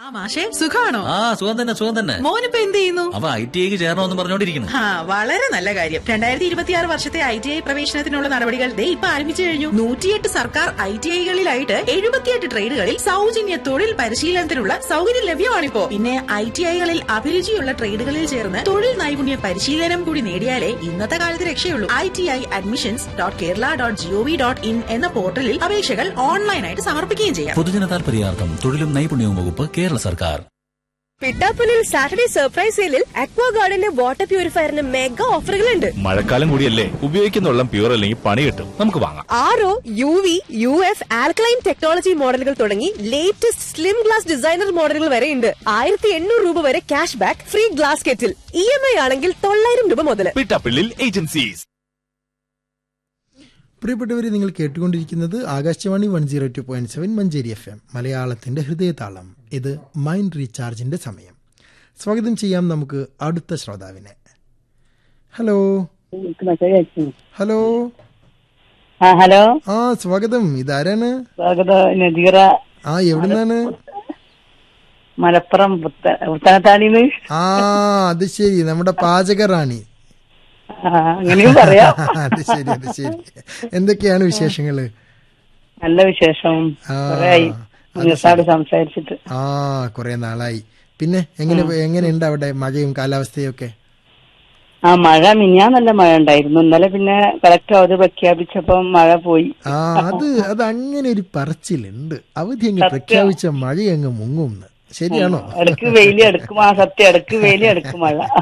ആ മാഷെ സുഖാണോ ആ സുഖം തന്നെ സുഖം തന്നെ മോനിപ്പോ എന്ത് ചെയ്യുന്നു അവ ഐ ടി ഐക്ക് ചേരണമെന്ന് പറഞ്ഞോണ്ടിരിക്കുന്നു ആ വളരെ നല്ല കാര്യം രണ്ടായിരത്തി ഇരുപത്തിയാറ് വർഷത്തെ ഐ ടി ഐ പ്രവേശനത്തിനുള്ള നടപടികൾ ദേ ഇപ്പൊ ആരംഭിച്ചു കഴിഞ്ഞു നൂറ്റിയെട്ട് സർക്കാർ ഐ ടി ഐകളിലായിട്ട് എഴുപത്തിയെട്ട് ട്രേഡുകളിൽ സൗജന്യ തൊഴിൽ പരിശീലനത്തിനുള്ള സൗകര്യം ലഭ്യമാണിപ്പോ പിന്നെ ഐ ടി ഐകളിൽ അഭിരുചിയുള്ള ട്രേഡുകളിൽ ചേർന്ന് തൊഴിൽ നൈപുണ്യ പരിശീലനം കൂടി നേടിയാലേ ഇന്നത്തെ കാലത്ത് രക്ഷയുള്ളൂ I T I admissions dot Kerala dot G O V dot in എന്ന പോർട്ടലിൽ അപേക്ഷകൾ ഓൺലൈനായിട്ട് സമർപ്പിക്കുകയും ചെയ്യാം പൊതുജന താൽപര്യാർത്ഥം തൊഴിലും നൈപുണ്യവും വകുപ്പ് കേരള സർക്കാർ പിട്ടാപ്പുലിൽ സാറ്റർഡേ സർപ്രൈസ് സെയിലിൽ അക്വാ ഗാർഡന്റെ വാട്ടർ പ്യൂരിഫയറിന് മെഗാ ഓഫറുകളുണ്ട് മഴക്കാലം കൂടിയല്ലേ ഉപയോഗിക്കുന്ന വെള്ളം പ്യൂർ അല്ലെങ്കിൽ പണി കിട്ടും നമുക്ക് വാങ്ങാം R O U V U F alkaline technology മോഡലുകൾ തുടങ്ങി ലേറ്റസ്റ്റ് സ്ലിം ഗ്ലാസ് ഡിസൈനർ മോഡലുകൾ വരെയുണ്ട് ആയിരത്തി എണ്ണൂറ് രൂപ വരെ cashback free glass kettle E M I ആണെങ്കിൽ തൊള്ളായിരം രൂപ മുതൽ പിട്ടാപ്പിള്ളിൽ ഏജൻസീസ് പ്രിയപ്പെട്ടവരെ നിങ്ങൾ കേട്ടുകൊണ്ടിരിക്കുന്നത് Akashvani one zero two point seven Manjeri F M മലയാളത്തിന്റെ ഹൃദയതാളം ഇത് മൈൻഡ് റീചാർജിന്റെ സമയം സ്വാഗതം ചെയ്യാം നമുക്ക് അടുത്ത ശ്രോതാവിനെ ഹലോ ഹലോ ആ ഹലോ ആ സ്വാഗതം ഇതാരാണ് സ്വാഗതം നദീറ ആ എവിടുന്നാണ് മലപ്പുറം പുത്ത- പുത്തനത്താണിന്ന് ആ അത് ശരി നമ്മുടെ പാചക റാണി ആ, അങ്ങനെയും പറയാം അത് ശരി അത് ശരി എന്തൊക്കെയാണ് വിശേഷങ്ങള് നല്ല വിശേഷം ആ, കുറെ ആയി അത് നിങ്ങൾക്കാട് സംസാരിച്ചിട്ട് ആ കുറെ നാളായി പിന്നെ എങ്ങനെ എങ്ങനെയുണ്ട് അവിടെ മഴയും കാലാവസ്ഥയും ഒക്കെ ആ മഴ മിനിയാ നല്ല മഴ ഉണ്ടായിരുന്നു ഇന്നലെ പിന്നെ കളക്ടർ അവധി പ്രഖ്യാപിച്ചപ്പം മഴ പോയി ആ അത് അത് അങ്ങനെ ഒരു പറച്ചിലുണ്ട് അവധി അങ്ങ് പ്രഖ്യാപിച്ച മഴ അങ്ങ് മുങ്ങും ശരിയാണോ ഇടക്ക് വെയില് എടുക്കും ആ സത്യം ഇടക്ക് വെയില് എടുക്കും മഴ